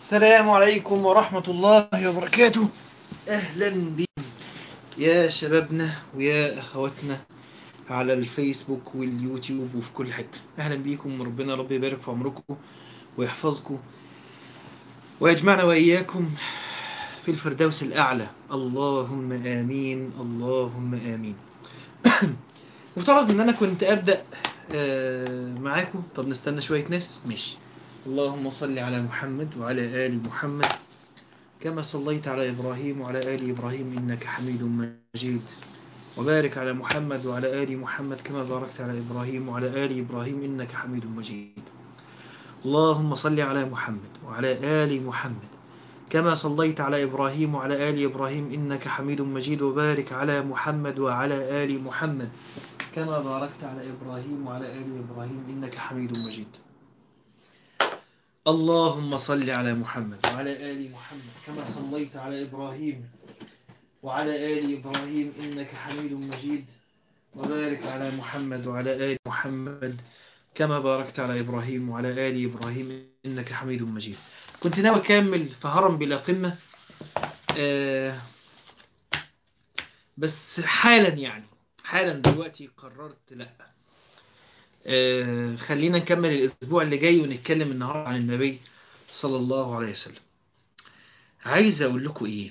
السلام عليكم ورحمة الله وبركاته أهلا بكم يا شبابنا ويا أخواتنا على الفيسبوك واليوتيوب وفي كل حتة أهلا بيكم وربنا رب يبارك في عمركم ويحفظكم ويجمعنا وإياكم في الفردوس الأعلى اللهم آمين اللهم آمين مفترض إن أنا كنت أبدأ آه، معاكم طب نستنى شوية ناس ماشي اللهم صل على محمد وعلى آل محمد كما صليت على إبراهيم وعلى آل إبراهيم إنك حميد مجيد وبارك على محمد وعلى آل محمد كما باركت على إبراهيم وعلى آل إبراهيم إنك حميد مجيد اللهم صل على محمد وعلى آل محمد كما صليت على إبراهيم وعلى آل إبراهيم إنك حميد مجيد وبارك على محمد وعلى آل محمد كما باركت على إبراهيم وعلى آل إبراهيم إنك حميد مجيد اللهم صل على محمد وعلى آل محمد كما صليت على إبراهيم وعلى آل إبراهيم إنك حميد مجيد وبارك على محمد وعلى آل محمد كما باركت على إبراهيم وعلى آل إبراهيم إنك حميد مجيد كنت ناوي أكمل في هرم بلا قمة آه بس حالا يعني حالا دلوقتي قررت لأ آه خلينا نكمل الأسبوع اللي جاي ونتكلم النهاردة عن النبي صلى الله عليه وسلم عايز أقول لكم إيه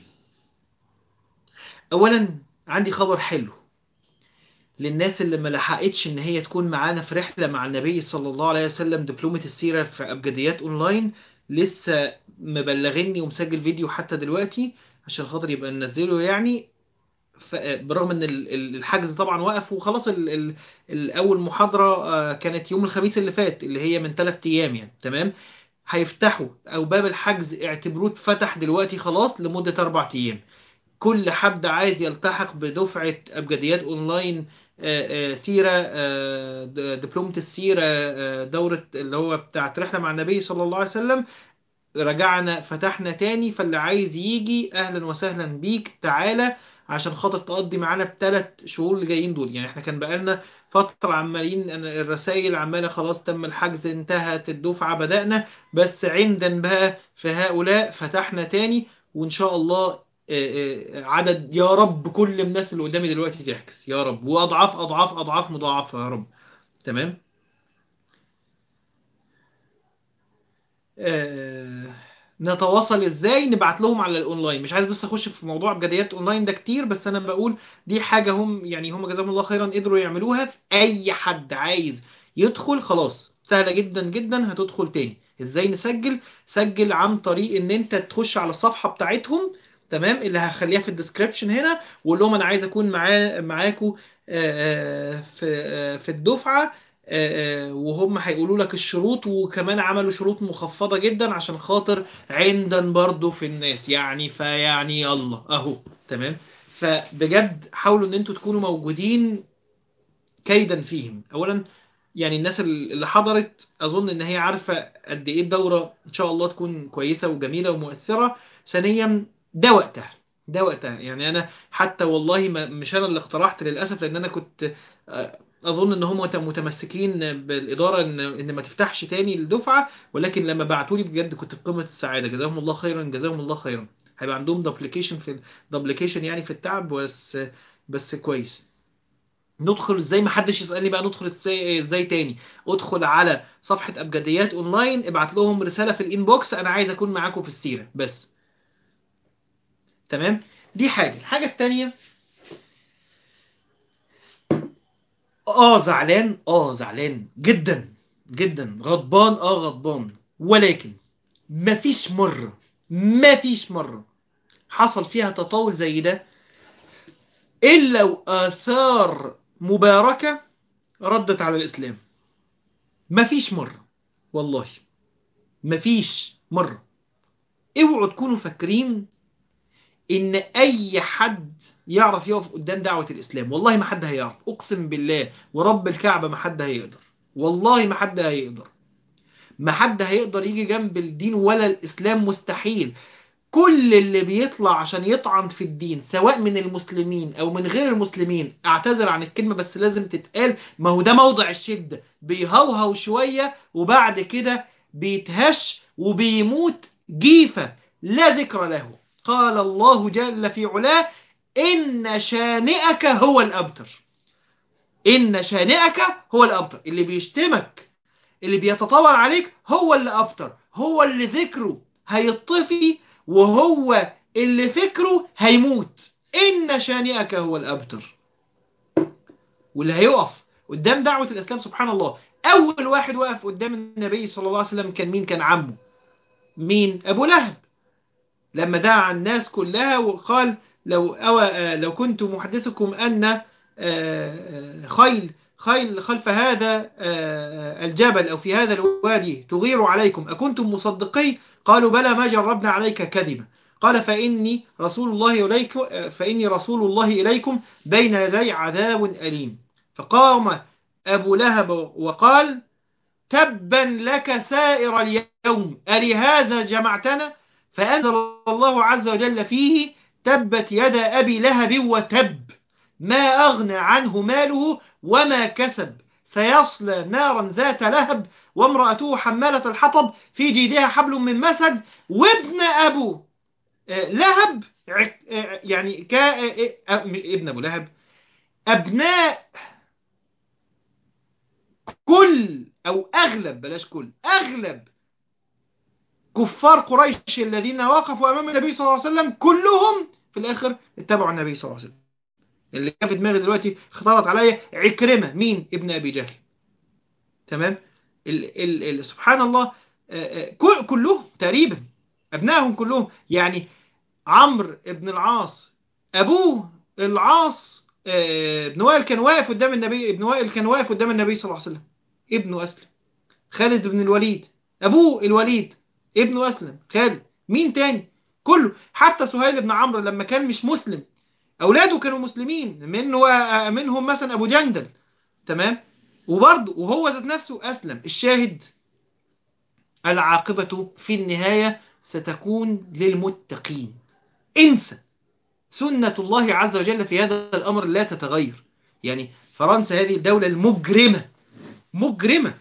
أولا عندي خبر حلو للناس اللي ما لحقتش ان هي تكون معانا في رحله مع النبي صلى الله عليه وسلم دبلومه السيره في ابجديات اونلاين لسه مبلغني ومسجل فيديو حتى دلوقتي عشان خاطر يبقى ننزله يعني ف- برغم ان ال- ال- الحجز طبعا وقف وخلاص ال- ال- الاول محاضره آه، كانت يوم الخميس اللي فات اللي هي من 3 ايام يعني تمام هيفتحوا او باب الحجز اعتبروه اتفتح دلوقتي خلاص لمده اربع ايام كل حد عايز يلتحق بدفعة أبجديات أونلاين آه، آه، سيرة آه، د- دبلومة السيرة آه، دورة اللي هو بتاعت رحلة مع النبي صلى الله عليه وسلم رجعنا فتحنا تاني فاللي عايز يجي أهلا وسهلا بيك تعالى عشان خاطر تقضي معانا بثلاث شهور اللي جايين دول يعني احنا كان بقالنا فترة عمالين أنا الرسائل عمالة خلاص تم الحجز انتهت الدفعة بدأنا بس عندن بقى في هؤلاء فتحنا تاني وإن شاء الله آه، آه، عدد يا رب كل الناس اللي قدامي دلوقتي تحجز يا رب واضعاف اضعاف اضعاف مضاعفه يا رب تمام آه، نتواصل ازاي نبعت لهم على الاونلاين مش عايز بس اخش في موضوع بجديات اونلاين ده كتير بس انا بقول دي حاجه هم يعني هم جزاهم الله خيرا قدروا يعملوها في اي حد عايز يدخل خلاص سهله جدا جدا هتدخل تاني ازاي نسجل سجل عن طريق ان انت تخش على الصفحه بتاعتهم تمام اللي هخليها في الديسكربشن هنا وقول لهم انا عايز اكون معاه معاكم في آه، في الدفعه آه، آه، وهم هيقولوا لك الشروط وكمان عملوا شروط مخفضه جدا عشان خاطر عندا برضو في الناس يعني فيعني يلا اهو تمام فبجد حاولوا ان انتوا تكونوا موجودين كيدا فيهم اولا يعني الناس اللي حضرت اظن ان هي عارفه قد ايه الدوره ان شاء الله تكون كويسه وجميله ومؤثره ثانيا ده وقتها ده وقتها يعني انا حتى والله ما مش انا اللي اقترحت للاسف لان انا كنت آه، اظن ان هم مت- متمسكين بالاداره ان ان ما تفتحش تاني الدفعه ولكن لما بعتوا لي بجد كنت في قمه السعاده جزاهم الله خيرا جزاهم الله خيرا هيبقى عندهم دبليكيشن في دبليكيشن يعني في التعب بس بس كويس ندخل ازاي ما حدش يسالني بقى ندخل ازاي ازاي تاني ادخل على صفحه ابجديات اونلاين ابعت لهم رساله في الانبوكس انا عايز اكون معاكم في السيره بس تمام دي حاجه الحاجه التانيه اه زعلان اه زعلان جدا جدا غضبان اه غضبان ولكن مفيش مره مفيش مره حصل فيها تطاول زي ده الا واثار مباركه ردت على الاسلام مفيش مره والله مفيش مره اوعوا تكونوا فاكرين ان اي حد يعرف يقف قدام دعوة الاسلام والله ما حد هيعرف اقسم بالله ورب الكعبة ما حد هيقدر والله ما حد هيقدر ما حد هيقدر يجي جنب الدين ولا الاسلام مستحيل كل اللي بيطلع عشان يطعن في الدين سواء من المسلمين او من غير المسلمين اعتذر عن الكلمة بس لازم تتقال ما هو ده موضع الشدة بيهوهو شوية وبعد كده بيتهش وبيموت جيفة لا ذكر له قال الله جل في علاه إن شانئك هو الأبتر إن شانئك هو الأبتر اللي بيشتمك اللي بيتطاول عليك هو اللي أبتر هو اللي ذكره هيطفي وهو اللي فكره هيموت إن شانئك هو الأبتر واللي هيقف قدام دعوة الإسلام سبحان الله أول واحد وقف قدام النبي صلى الله عليه وسلم كان مين كان عمه مين أبو لهب لما دعا الناس كلها وقال لو أو لو كنت محدثكم أن خيل خيل خلف هذا الجبل أو في هذا الوادي تغير عليكم أكنتم مصدقي قالوا بلى ما جربنا عليك كذبا قال فإني رسول الله إليكم فإني رسول الله إليكم بين يدي عذاب أليم فقام أبو لهب وقال تبا لك سائر اليوم ألهذا جمعتنا فأنزل الله عز وجل فيه تبت يد أبي لهب وتب ما أغنى عنه ماله وما كسب سيصلى نارا ذات لهب وامرأته حمالة الحطب في جيدها حبل من مسد وابن أبو لهب يعني كا ابن أبو لهب أبناء كل أو أغلب بلاش كل أغلب كفار قريش الذين وقفوا أمام النبي صلى الله عليه وسلم كلهم في الآخر اتبعوا النبي صلى الله عليه وسلم اللي كان في دماغي دلوقتي اختلط عليا عكرمة مين ابن أبي جهل تمام ال ال ال سبحان الله كلهم تقريبا أبنائهم كلهم يعني عمرو ابن العاص أبوه العاص ابن وائل كان واقف قدام النبي ابن وائل كان واقف قدام النبي صلى الله عليه وسلم ابنه أسلم خالد بن الوليد أبوه الوليد ابنه أسلم خالد مين تاني كله حتى سهيل بن عمرو لما كان مش مسلم أولاده كانوا مسلمين منه منهم مثلا أبو جندل تمام وبرضه وهو ذات نفسه أسلم الشاهد العاقبة في النهاية ستكون للمتقين انسى سنة الله عز وجل في هذا الأمر لا تتغير يعني فرنسا هذه الدولة المجرمة مجرمة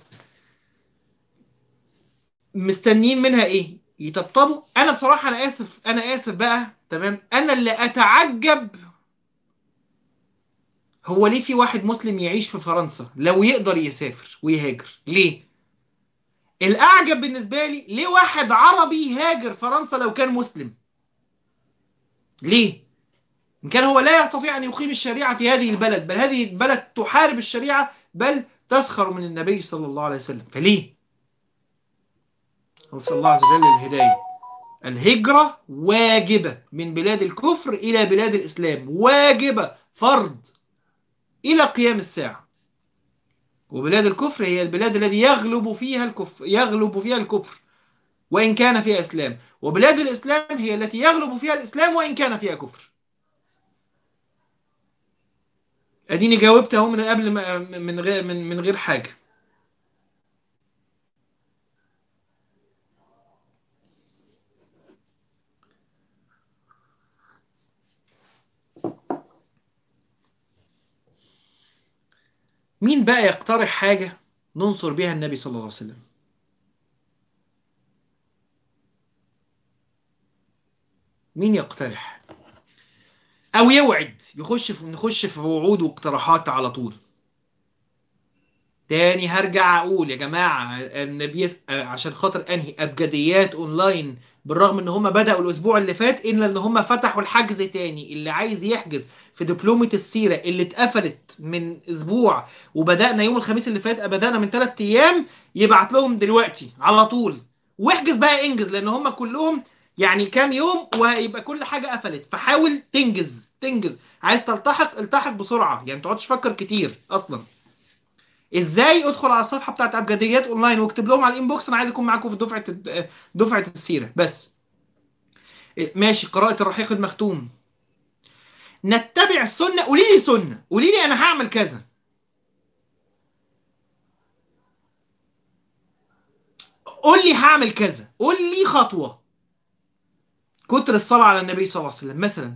مستنيين منها ايه يطبطبوا انا بصراحة انا اسف انا اسف بقى تمام انا اللي اتعجب هو ليه في واحد مسلم يعيش في فرنسا لو يقدر يسافر ويهاجر ليه الاعجب بالنسبة لي ليه واحد عربي يهاجر فرنسا لو كان مسلم ليه إن كان هو لا يستطيع أن يقيم الشريعة في هذه البلد بل هذه البلد تحارب الشريعة بل تسخر من النبي صلى الله عليه وسلم فليه نسأل الله عز وجل الهداية الهجرة واجبة من بلاد الكفر إلى بلاد الإسلام واجبة فرض إلى قيام الساعة وبلاد الكفر هي البلاد التي يغلب فيها الكفر يغلب فيها الكفر وإن كان فيها إسلام وبلاد الإسلام هي التي يغلب فيها الإسلام وإن كان فيها كفر اديني جاوبت اهو من قبل ما من غير من, من غير حاجه مين بقى يقترح حاجه ننصر بها النبي صلى الله عليه وسلم مين يقترح او يوعد يخش في نخش في وعود واقتراحات على طول تاني هرجع اقول يا جماعه النبي عشان خاطر انهي ابجديات اونلاين بالرغم ان هم بداوا الاسبوع اللي فات الا ان هم فتحوا الحجز تاني اللي عايز يحجز في دبلومه السيره اللي اتقفلت من اسبوع وبدانا يوم الخميس اللي فات بدانا من 3 ايام يبعت لهم دلوقتي على طول واحجز بقى انجز لان هم كلهم يعني كام يوم ويبقى كل حاجة قفلت فحاول تنجز تنجز عايز تلتحق التحق بسرعة يعني تقعدش تفكر كتير اصلا ازاي ادخل على الصفحة بتاعت ابجديات اونلاين واكتب لهم على الانبوكس انا عايز اكون معاكم في دفعة دفعة السيرة بس ماشي قراءة الرحيق المختوم نتبع السنة قولي لي سنة قولي لي انا هعمل كذا قول لي هعمل كذا قول لي خطوة كتر الصلاة على النبي صلى الله عليه وسلم مثلا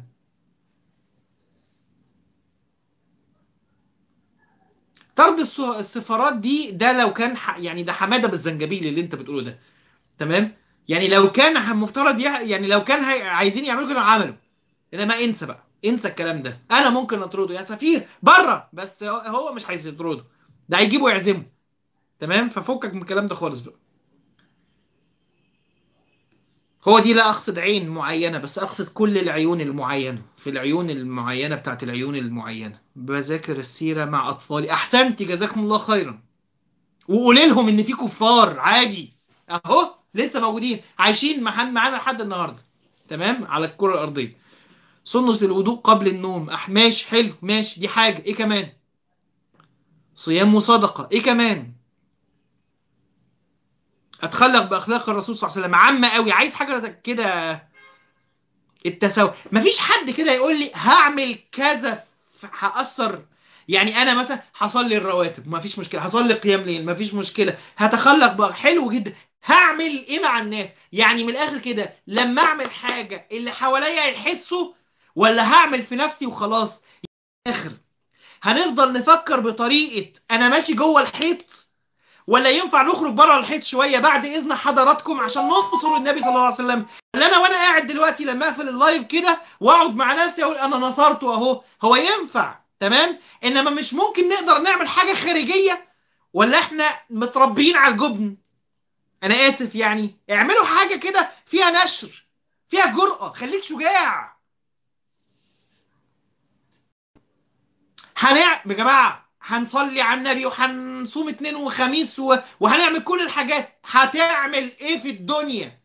طرد السفارات دي ده لو كان يعني ده حمادة بالزنجبيل اللي انت بتقوله ده تمام يعني لو كان المفترض يعني لو كان هي... عايزين يعملوا كده عملوا انما انسى بقى انسى الكلام ده انا ممكن اطرده يا سفير بره بس هو مش عايز يطرده ده هيجيبه يعزمه تمام ففكك من الكلام ده خالص بقى هو دي لا اقصد عين معينة بس اقصد كل العيون المعينة في العيون المعينة بتاعت العيون المعينة بذاكر السيرة مع اطفالي احسنتي جزاكم الله خيرا وقولي لهم ان في كفار عادي اهو لسه موجودين عايشين معانا لحد النهارده تمام على الكرة الارضية سنة الوضوء قبل النوم أح ماشي حلو ماشي دي حاجة ايه كمان صيام وصدقة ايه كمان اتخلق باخلاق الرسول صلى الله عليه وسلم عامة قوي عايز حاجة كده التساوي مفيش حد كده يقول لي هعمل كذا هأثر يعني انا مثلا هصلي الرواتب مفيش مشكله هصلي قيام ليل مفيش مشكله هتخلق بقى حلو جدا هعمل ايه مع الناس يعني من الاخر كده لما اعمل حاجه اللي حواليا يحسوا ولا هعمل في نفسي وخلاص اخر هنفضل نفكر بطريقة انا ماشي جوه الحيط ولا ينفع نخرج بره الحيط شوية بعد اذن حضراتكم عشان ننصر النبي صلى الله عليه وسلم اللي انا وانا قاعد دلوقتي لما اقفل اللايف كده واقعد مع نفسي اقول انا نصرته اهو هو ينفع تمام انما مش ممكن نقدر نعمل حاجة خارجية ولا احنا متربيين على الجبن انا اسف يعني اعملوا حاجة كده فيها نشر فيها جرأة خليك شجاع هنعمل يا جماعة هنصلي على النبي وهنصوم اثنين وخميس و... وهنعمل كل الحاجات هتعمل ايه في الدنيا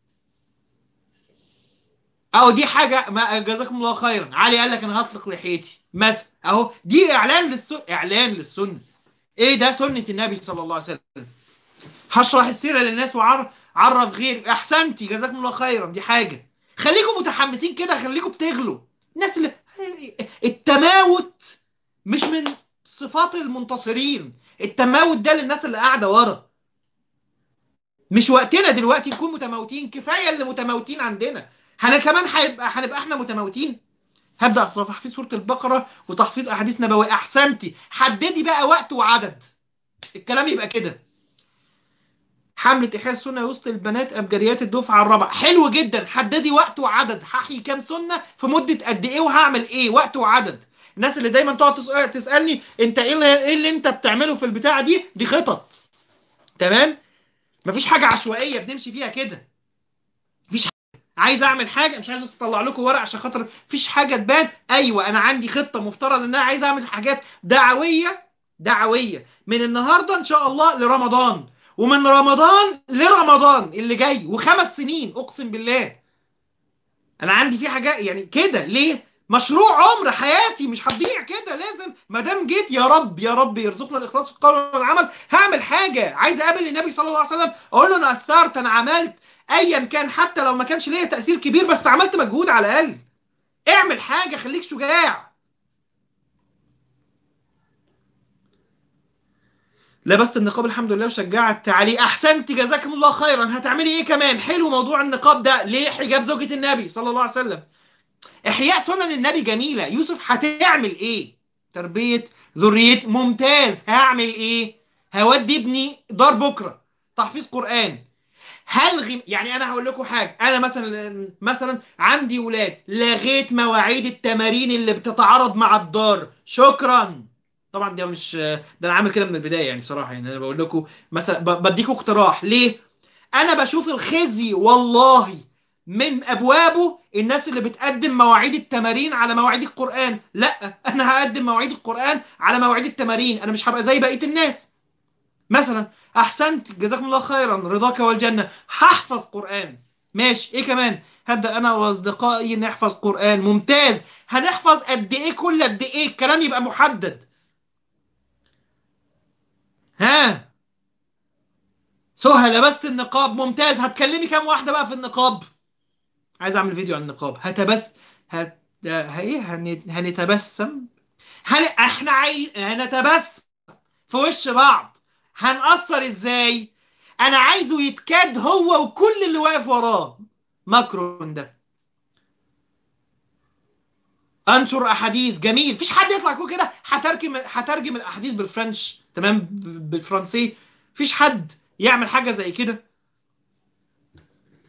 اهو دي حاجة ما جزاكم الله خيرا علي قال لك انا هطلق لحيتي مثلا اهو دي اعلان للسنة اعلان للسنة ايه ده سنة النبي صلى الله عليه وسلم هشرح السيرة للناس وعرف عرف غير احسنتي جزاكم الله خيرا دي حاجة خليكم متحمسين كده خليكم بتغلوا الناس اللي التماوت مش من صفات المنتصرين التماوت ده للناس اللي قاعدة ورا مش وقتنا دلوقتي نكون متموتين كفاية اللي متموتين عندنا احنا كمان هيبقى هنبقى احنا متموتين هبدأ في تحفيظ سورة البقرة وتحفيظ أحاديث نبوية أحسنتي حددي بقى وقت وعدد الكلام يبقى كده حملة إحياء السنة وسط البنات أبجريات الدفعة الرابعة حلو جدا حددي وقت وعدد هحيي كام سنة في مدة قد إيه وهعمل إيه وقت وعدد الناس اللي دايما تقعد تسألني أنت إيه اللي, إيه اللي أنت بتعمله في البتاعة دي دي خطط تمام مفيش حاجة عشوائية بنمشي فيها كده مفيش حاجة عايز أعمل حاجة مش عايز أطلع لكم ورق عشان خاطر مفيش حاجة تبان أيوة أنا عندي خطة مفترض إن أنا عايز أعمل حاجات دعوية دعوية من النهاردة إن شاء الله لرمضان ومن رمضان لرمضان اللي جاي وخمس سنين اقسم بالله انا عندي فيه حاجات يعني كده ليه مشروع عمر حياتي مش هتضيع كده لازم ما دام جيت يا رب يا رب يرزقنا الاخلاص في القول والعمل هعمل حاجه عايز اقابل النبي صلى الله عليه وسلم اقول له انا اثرت انا عملت ايا كان حتى لو ما كانش ليا تاثير كبير بس عملت مجهود على الاقل اعمل حاجه خليك شجاع لبست النقاب الحمد لله وشجعت عليه احسنت جزاكم الله خيرا هتعملي ايه كمان حلو موضوع النقاب ده ليه حجاب زوجة النبي صلى الله عليه وسلم احياء سنن النبي جميلة يوسف هتعمل ايه تربية ذرية ممتاز هعمل ايه هودي ابني دار بكرة تحفيظ قرآن هلغي يعني انا هقول لكم حاجة انا مثلا مثلا عندي ولاد لغيت مواعيد التمارين اللي بتتعارض مع الدار شكرا طبعا ده مش ده انا عامل كده من البدايه يعني بصراحه يعني انا بقول لكم مثلا بديكم اقتراح ليه انا بشوف الخزي والله من ابوابه الناس اللي بتقدم مواعيد التمارين على مواعيد القران لا انا هقدم مواعيد القران على مواعيد التمارين انا مش هبقى زي بقيه الناس مثلا احسنت جزاكم الله خيرا رضاك والجنه هحفظ قران ماشي ايه كمان هبدا انا واصدقائي نحفظ قران ممتاز هنحفظ قد ايه كل قد ايه الكلام يبقى محدد ها سهى لبست النقاب ممتاز هتكلمي كام واحدة بقى في النقاب عايز اعمل فيديو عن النقاب هتبس هت... ايه هن... هنتبسم هن... احنا عاي... هنتبسم في وش بعض هنأثر ازاي انا عايزه يتكاد هو وكل اللي واقف وراه ماكرون ده انشر احاديث جميل مفيش حد يطلع يقول كده هترجم هترجم الاحاديث بالفرنش تمام بالفرنسي مفيش حد يعمل حاجه زي كده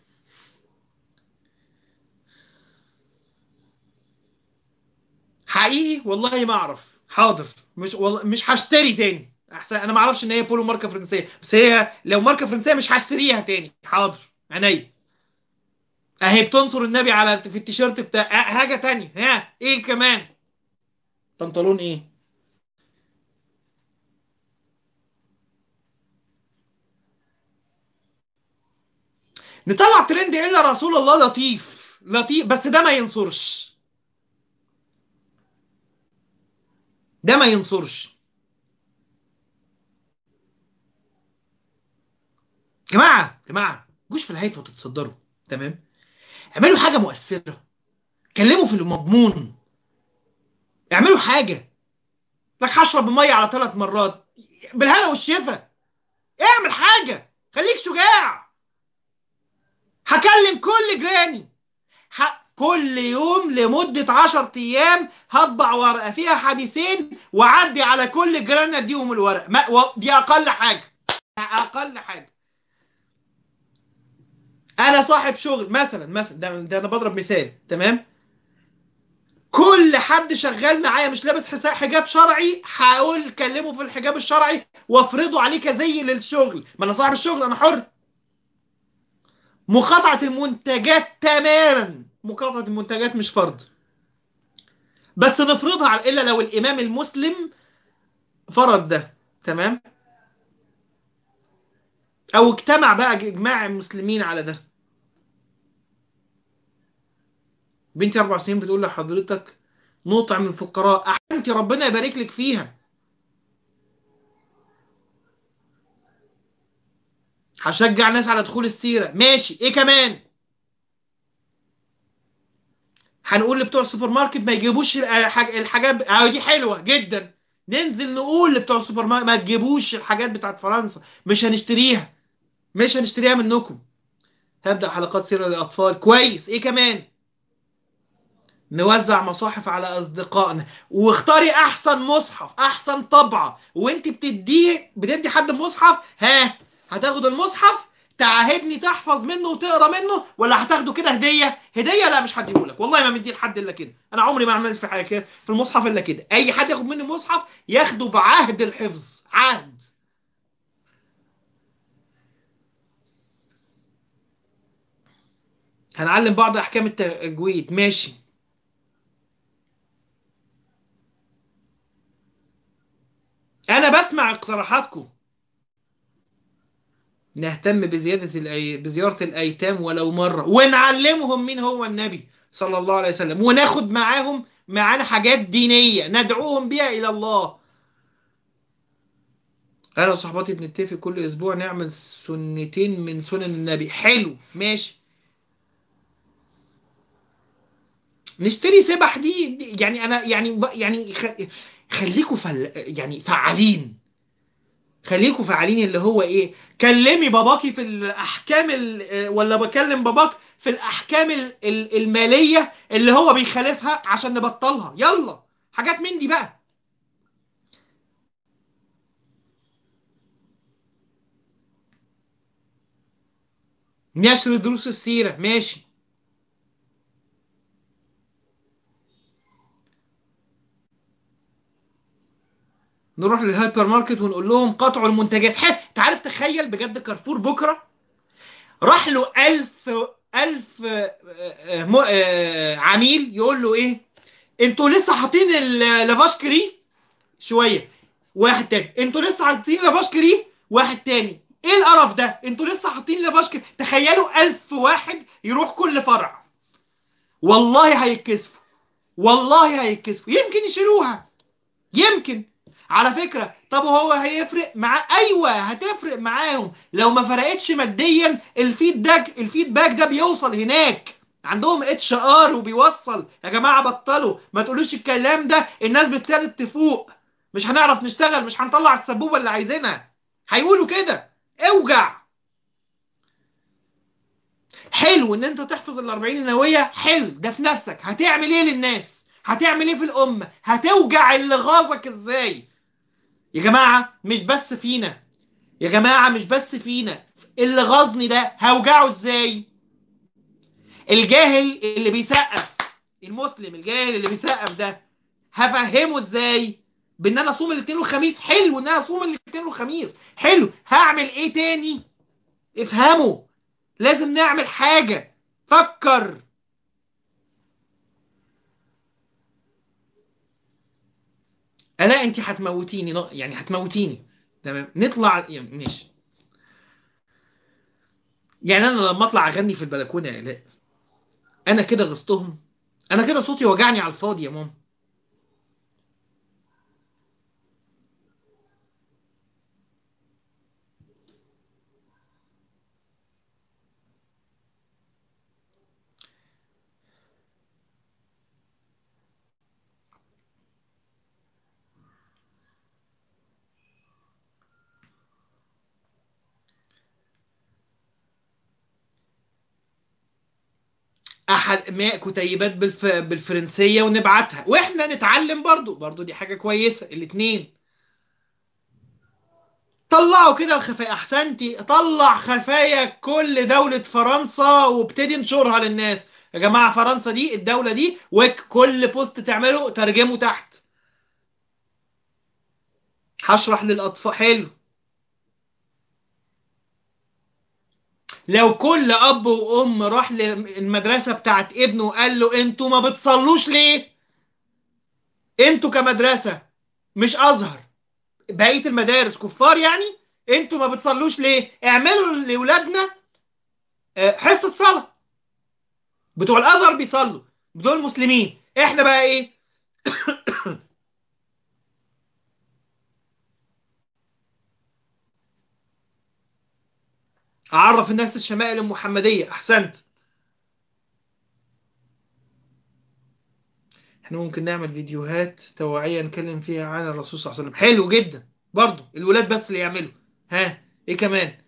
حقيقي والله ما اعرف حاضر مش والله مش هشتري تاني احسن انا ما اعرفش ان هي بولو ماركه فرنسيه بس هي لو ماركه فرنسيه مش هشتريها تاني حاضر عينيا اهي بتنصر النبي على في التيشيرت بتاع أه، حاجه تانية ها ايه كمان بنطلون ايه نطلع ترند الا رسول الله لطيف لطيف بس ده ما ينصرش ده ما ينصرش جماعة جماعة جوش في الهيئة وتتصدروا تمام اعملوا حاجة مؤثرة كلموا في المضمون اعملوا حاجة لك هشرب المية على ثلاث مرات بالهنا والشفا اعمل حاجة خليك شجاع هكلم كل جيراني ح... كل يوم لمدة عشر أيام هطبع ورقة فيها حديثين وأعدي على كل جيران أديهم الورق ما... و... دي أقل حاجة أقل حاجة أنا صاحب شغل مثلا مثلا ده, ده أنا بضرب مثال تمام كل حد شغال معايا مش لابس حسا- حجاب شرعي هقول كلمه في الحجاب الشرعي وافرضه عليه كزي للشغل ما انا صاحب الشغل انا حر مقاطعة المنتجات تماما مقاطعة المنتجات مش فرض بس نفرضها على الا لو الامام المسلم فرض ده تمام او اجتمع بقى اجماع المسلمين على ده بنتي اربع سنين بتقول لحضرتك نطعم الفقراء احسنتي ربنا يبارك لك فيها هشجع ناس على دخول السيرة ماشي ايه كمان هنقول لبتوع السوبر ماركت ما يجيبوش الحاج- الحاجات اه دي حلوة جدا ننزل نقول لبتوع السوبر ماركت ما تجيبوش الحاجات بتاعت فرنسا مش هنشتريها مش هنشتريها منكم هبدأ حلقات سيرة للأطفال كويس ايه كمان نوزع مصاحف على أصدقائنا واختاري أحسن مصحف أحسن طبعة وانت بتديه بتدي حد مصحف ها هتاخد المصحف تعاهدني تحفظ منه وتقرا منه ولا هتاخده كده هديه هديه لا مش هديهولك والله ما مديه لحد الا كده انا عمري ما عملت في حاجه كده في المصحف الا كده اي حد ياخد مني مصحف ياخده بعهد الحفظ عهد هنعلم بعض احكام التجويد ماشي انا بسمع اقتراحاتكم نهتم بزيادة الأي... بزيارة الأيتام ولو مرة ونعلمهم مين هو النبي صلى الله عليه وسلم وناخد معاهم معانا حاجات دينية ندعوهم بيها إلى الله أنا وصحباتي بنتفق كل أسبوع نعمل سنتين من سنن النبي حلو ماشي نشتري سبح دي, دي يعني أنا يعني ب... يعني خ... خليكوا فل... يعني فعالين خليكوا فعالين اللي هو ايه كلمي باباكي في الاحكام ال... ولا بكلم باباك في الاحكام ال... ال- الماليه اللي هو بيخالفها عشان نبطلها يلا حاجات من دي بقى نشر دروس السيره ماشي نروح للهايبر ماركت ونقول لهم قطعوا المنتجات حي. تعرف تخيل بجد كارفور بكره راح له ألف ألف آه، آه، م- آه، عميل يقول له إيه أنتوا لسه حاطين اللافاشكري شوية واحد تاني أنتوا لسه حاطين لافاشكري واحد تاني إيه القرف ده أنتوا لسه حاطين لافاشكري تخيلوا ألف واحد يروح كل فرع والله هيتكسفوا والله هيتكسفوا يمكن يشيلوها يمكن على فكرة طب وهو هيفرق مع ايوه هتفرق معاهم لو ما فرقتش ماديا الفيدباك الفيدباك ده بيوصل هناك عندهم اتش ار وبيوصل يا جماعه بطلوا ما تقولوش الكلام ده الناس بتكاد تفوق مش هنعرف نشتغل مش هنطلع السبوبه اللي عايزينها هيقولوا كده اوجع حلو ان انت تحفظ ال 40 النوويه حلو ده في نفسك هتعمل ايه للناس هتعمل ايه في الامه هتوجع اللي غاظك ازاي يا جماعة مش بس فينا يا جماعة مش بس فينا اللي غاظني ده هوجعه ازاي الجاهل اللي بيسقف المسلم الجاهل اللي بيسقف ده هفهمه ازاي بان انا اصوم الاثنين والخميس حلو ان انا اصوم الاثنين والخميس حلو هعمل ايه تاني افهمه لازم نعمل حاجة فكر الا انت هتموتيني لا، يعني هتموتيني تمام نطلع يعني ماشي يعني انا لما اطلع اغني في البلكونه يا الاء انا كده غصتهم انا كده صوتي وجعني على الفاضي يا ماما احد ما كتيبات بالف... بالفرنسيه ونبعتها واحنا نتعلم برضو برضو دي حاجه كويسه الاتنين طلعوا كده الخفايا احسنتي طلع خفايا كل دولة فرنسا وابتدي انشرها للناس يا جماعة فرنسا دي الدولة دي وكل بوست تعمله ترجمه تحت هشرح للأطفال حلو لو كل أب وأم راح للمدرسة بتاعت ابنه وقال له انتوا ما بتصلوش ليه انتوا كمدرسة مش أزهر بقيه المدارس كفار يعني انتوا ما بتصلوش ليه اعملوا لاولادنا آه، حصه صلاه بتوع الازهر بيصلوا بتوع المسلمين احنا بقى ايه اعرف الناس الشمائل المحمديه احسنت احنا ممكن نعمل فيديوهات توعيه نتكلم فيها عن الرسول صلى الله عليه وسلم حلو جدا برضو الولاد بس اللي يعملوا ها ايه كمان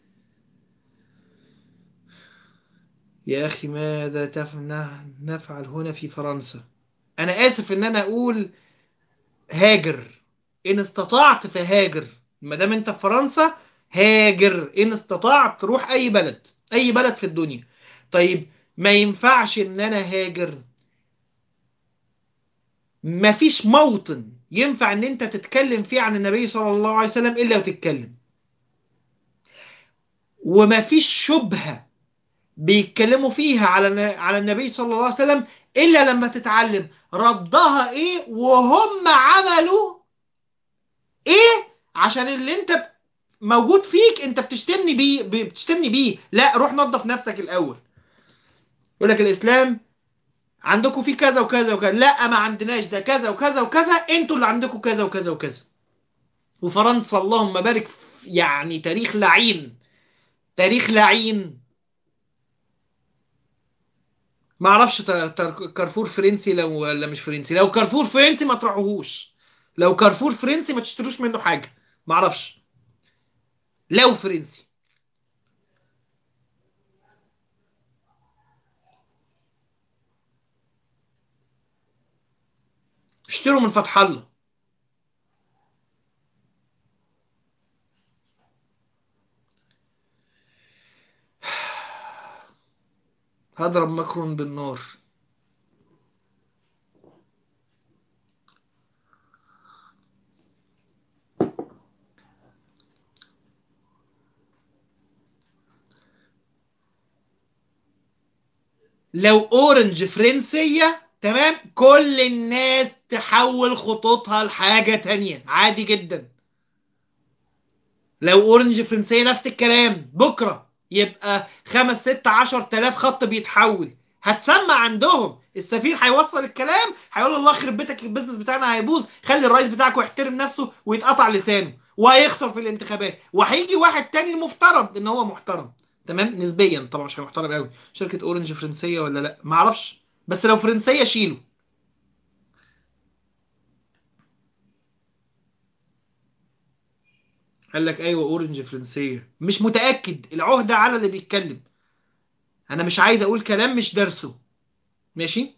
يا اخي ماذا تف... نفعل هنا في فرنسا انا اسف ان انا اقول هاجر ان استطعت فهاجر ما دام انت في فرنسا هاجر ان استطعت تروح اي بلد اي بلد في الدنيا طيب ما ينفعش ان انا هاجر مفيش موطن ينفع ان انت تتكلم فيه عن النبي صلى الله عليه وسلم الا وتتكلم ومفيش شبهة بيتكلموا فيها على على النبي صلى الله عليه وسلم الا لما تتعلم ردها ايه وهم عملوا ايه عشان اللي انت موجود فيك انت بتشتمني بيه بتشتمني بيه لا روح نظف نفسك الاول يقول لك الاسلام عندكم في كذا وكذا وكذا لا ما عندناش ده كذا وكذا وكذا انتوا اللي عندكم كذا وكذا وكذا وفرنسا اللهم بارك يعني تاريخ لعين تاريخ لعين ما اعرفش كارفور فرنسي لو ولا مش فرنسي لو كارفور فرنسي ما تروحوهوش لو كارفور فرنسي ما تشتروش منه حاجه ما اعرفش لو فرنسي اشتروا من فتح الله هضرب مكرون بالنار لو اورنج فرنسية تمام كل الناس تحول خطوطها لحاجة تانية عادي جدا لو اورنج فرنسية نفس الكلام بكرة يبقى خمس ست عشر تلاف خط بيتحول هتسمع عندهم السفير هيوصل الكلام هيقول الله يخرب بيتك البيزنس بتاعنا هيبوظ خلي الرئيس بتاعك يحترم نفسه ويتقطع لسانه وهيخسر في الانتخابات وهيجي واحد تاني المفترض ان هو محترم تمام نسبيا طبعا مش محترم قوي شركه اورنج فرنسيه ولا لا معرفش بس لو فرنسيه شيله قال لك ايوه اورنج فرنسيه مش متاكد العهده على اللي بيتكلم انا مش عايز اقول كلام مش درسه ماشي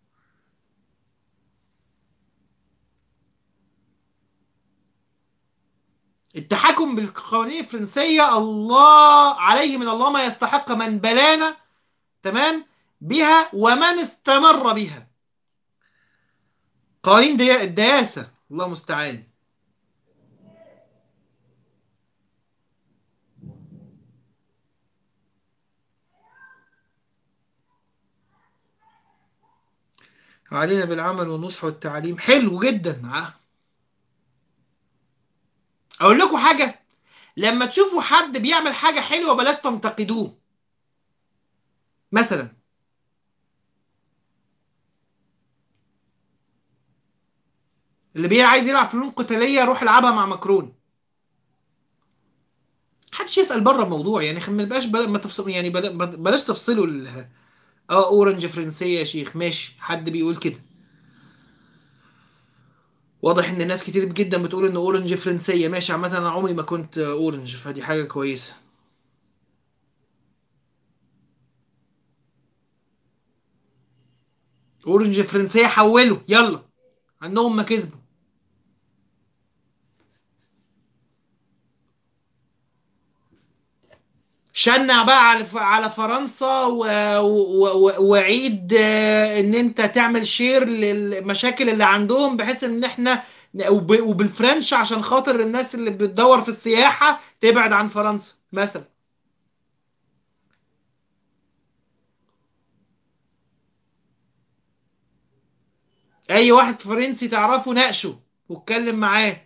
التحكم بالقوانين الفرنسية الله عليه من الله ما يستحق من بلانا تمام بها ومن استمر بها قوانين دي الدياسة الله المستعان علينا بالعمل والنصح والتعليم حلو جدا ع- اقول لكم حاجة لما تشوفوا حد بيعمل حاجة حلوة بلاش تنتقدوه مثلا اللي بي عايز يلعب فنون قتالية روح العبها مع ماكرون محدش يسأل بره الموضوع يعني خ- ما بقاش بل- ما تفصل يعني بل- بلاش تفصلوا ال... اه اورنج فرنسية يا شيخ ماشي حد بيقول كده واضح ان ناس كتير جدا بتقول ان اورنج فرنسية ماشي عامة انا عمري ما كنت اورنج فدي حاجة كويسة اورنج فرنسية حولوا يلا عنهم ما كسبوا شنع بقى على ف- على فرنسا و... و... و... وعيد آه، ان انت تعمل شير للمشاكل اللي عندهم بحيث ان احنا وب... وبالفرنش عشان خاطر الناس اللي بتدور في السياحة تبعد عن فرنسا مثلا اي واحد فرنسي تعرفه ناقشه واتكلم معاه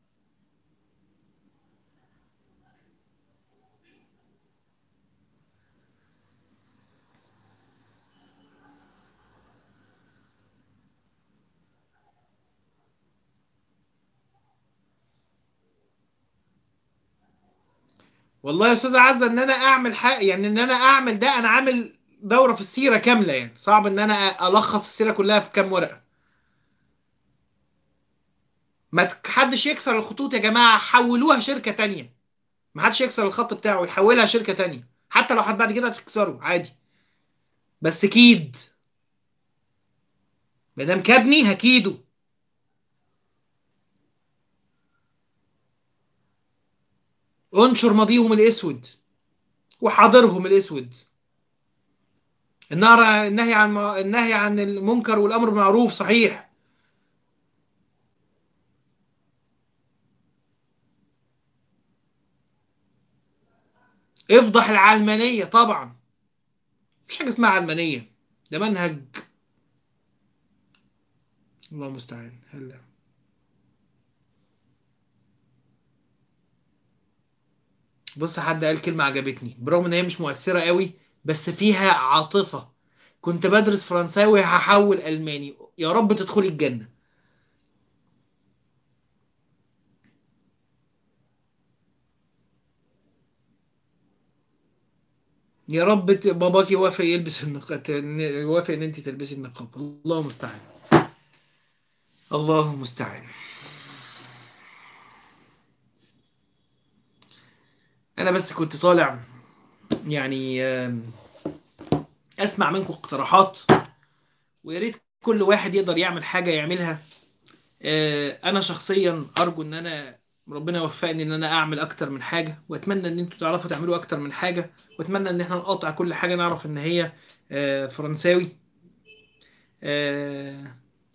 والله يا استاذ عزة ان انا اعمل حاجة يعني ان انا اعمل ده انا عامل دورة في السيرة كاملة يعني صعب ان انا الخص السيرة كلها في كام ورقة ما تك- حدش يكسر الخطوط يا جماعة حولوها شركة تانية ما حدش يكسر الخط بتاعه ويحولها شركة تانية حتى لو حد بعد كده هتكسره عادي بس كيد ما دام كابني هكيده انشر ماضيهم الاسود وحاضرهم الاسود النهر النهي عن النهي عن المنكر والامر بالمعروف صحيح افضح العلمانية طبعا مفيش حاجة اسمها علمانية ده منهج الله المستعان هلا بص حد قال كلمة عجبتني برغم ان هي مش مؤثرة قوي بس فيها عاطفة كنت بدرس فرنساوي هحول ألماني يا رب تدخلي الجنة يا رب ت- باباك يوافق يلبس النقاب يوافق ان انت تلبسي النقاب الله المستعان الله المستعان انا بس كنت طالع يعني آم، اسمع منكم اقتراحات ويا ريت كل واحد يقدر يعمل حاجة يعملها آه، انا شخصيا ارجو ان انا ربنا يوفقني ان انا اعمل اكتر من حاجة واتمنى ان انتوا تعرفوا تعملوا اكتر من حاجة واتمنى ان احنا نقاطع كل حاجة نعرف ان هي آه، فرنساوي آه،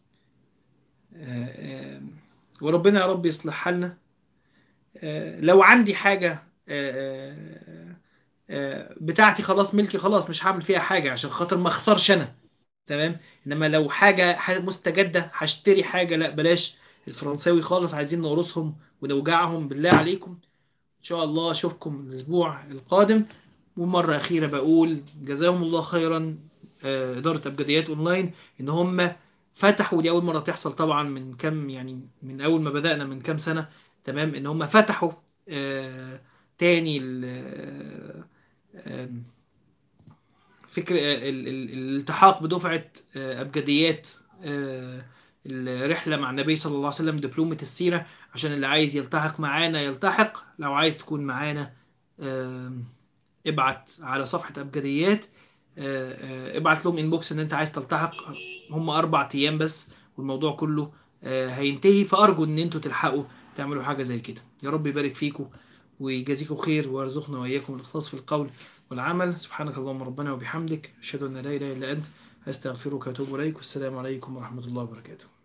آه، آه، وربنا يا رب يصلح حالنا آه، لو عندي حاجة آه، آه، آه، بتاعتي خلاص ملكي خلاص مش هعمل فيها حاجة عشان خاطر ما اخسرش انا تمام انما لو حاجة حاجة مستجدة هشتري حاجة لا بلاش الفرنساوي خالص عايزين نقرصهم ونوجعهم بالله عليكم ان شاء الله اشوفكم الاسبوع القادم ومرة اخيرة بقول جزاهم الله خيرا آه، ادارة ابجديات اونلاين ان هم فتحوا دي اول مرة تحصل طبعا من كام يعني من اول ما بدأنا من كام سنة تمام ان هم فتحوا آه، تاني ال- آه، آه، فكر ال- ال- الالتحاق بدفعة آه، أبجديات آه، الرحلة مع النبي صلى الله عليه وسلم دبلومة السيرة عشان اللي عايز يلتحق معانا يلتحق لو عايز تكون معانا آم، ابعت على صفحة أبجديات آه، آه، ابعت لهم انبوكس ان انت عايز تلتحق هم اربع ايام بس والموضوع كله آه، هينتهي فارجو ان انتوا تلحقوا تعملوا حاجة زي كده يا رب يبارك فيكم ويجازيكم خير ويرزقنا واياكم الاخلاص في القول والعمل سبحانك اللهم ربنا وبحمدك أشهد أن لا إله إلا أنت أستغفرك وأتوب إليك والسلام عليكم ورحمة الله وبركاته